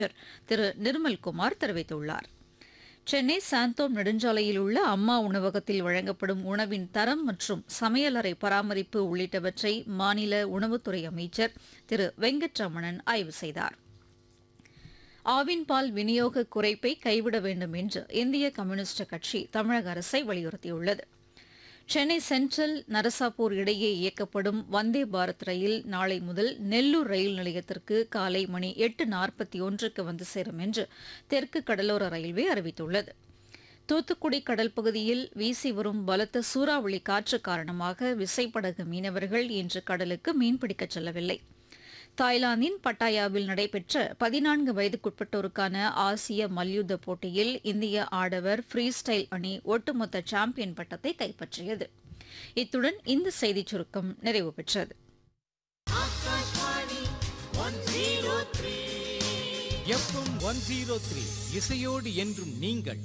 திரு நிர்மல்குமார் தெரிவித்துள்ளார் சென்னை சாந்தோம் நெடுஞ்சாலையில் உள்ள அம்மா உணவகத்தில் வழங்கப்படும் உணவின் தரம் மற்றும் சமையலறை பராமரிப்பு உள்ளிட்டவற்றை மாநில உணவுத்துறை அமைச்சர் திரு வெங்கட்ரமணன் ஆய்வு செய்தார் ஆவின் பால் விநியோக குறைப்பை கைவிட வேண்டும் என்று இந்திய கம்யூனிஸ்ட் கட்சி தமிழக அரசை வலியுறுத்தியுள்ளது சென்னை சென்ட்ரல் நரசாப்பூர் இடையே இயக்கப்படும் வந்தே பாரத் ரயில் நாளை முதல் நெல்லூர் ரயில் நிலையத்திற்கு காலை மணி எட்டு நாற்பத்தி ஒன்றுக்கு வந்து சேரும் என்று தெற்கு கடலோர ரயில்வே அறிவித்துள்ளது தூத்துக்குடி கடல் பகுதியில் வீசி வரும் பலத்த சூறாவளி காற்று காரணமாக விசைப்படகு மீனவர்கள் இன்று கடலுக்கு மீன்பிடிக்கச் செல்லவில்லை தாய்லாந்தின் பட்டாயாவில் நடைபெற்ற பதினான்கு வயதுக்குட்பட்டோருக்கான ஆசிய மல்யுத்த போட்டியில் இந்திய ஆடவர் ஃப்ரீ ஸ்டைல் அணி ஒட்டுமொத்த சாம்பியன் பட்டத்தை கைப்பற்றியது இத்துடன் இந்த செய்திச் சுருக்கம் நிறைவு பெற்றது எஃப்எம் ஒன் ஜீரோ த்ரீ இசையோடு என்றும் நீங்கள்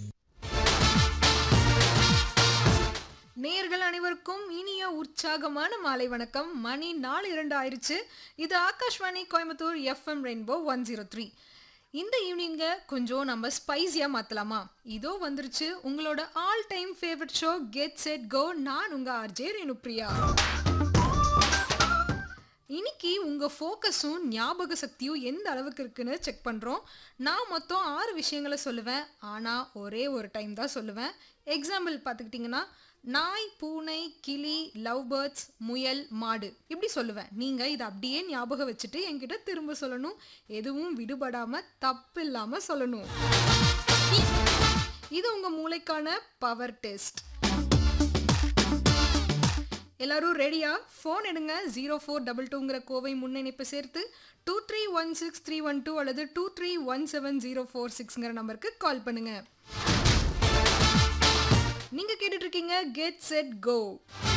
நேர்கள் அனைவருக்கும் இனிய உற்சாகமான மாலை வணக்கம் மணி நாலு இரண்டு ஆயிருச்சு இது Akashvani Coimbatore FM rainbow one zero three இந்த ஈவினிங்கை கொஞ்சம் நம்ம ஸ்பைஸியாக மாற்றலாமா இதோ வந்துருச்சு உங்களோட all time favourite show get set go நான் உங்கள் ஆர்ஜே ரேணுப்ரியா இன்னைக்கு உங்கள் ஃபோக்கஸும் ஞாபக சக்தியும் எந்த அளவுக்கு இருக்குன்னு செக் பண்ணுறோம் நான் மொத்தம் ஆறு விஷயங்களை சொல்லுவேன் ஆனால் ஒரே ஒரு டைம் தான் சொல்லுவேன் எக்ஸாம்பிள் பார்த்துக்கிட்டிங்கன்னா நாய் பூனை கிளி லவ் பேர்ட்ஸ் முயல் மாடு இப்படி சொல்லுவேன் நீங்கள் இதை அப்படியே ஞாபகம் வச்சுட்டு என்கிட்ட திரும்ப சொல்லணும் எதுவும் விடுபடாமல் தப்பு இல்லாமல் சொல்லணும் இது உங்கள் மூளைக்கான பவர் டெஸ்ட் எல்லாரும் ரெடியா ஃபோன் எடுங்க ஜீரோ ஃபோர் டபுள் டூங்கிற கோவை முன்னிணைப்பு சேர்த்து two three one six three one two அல்லது two three one seven zero four சிக்ஸ்ங்கிற நம்பருக்கு கால் பண்ணுங்க நீங்க கேட்டுட்டு இருக்கீங்க கெட் செட் கோ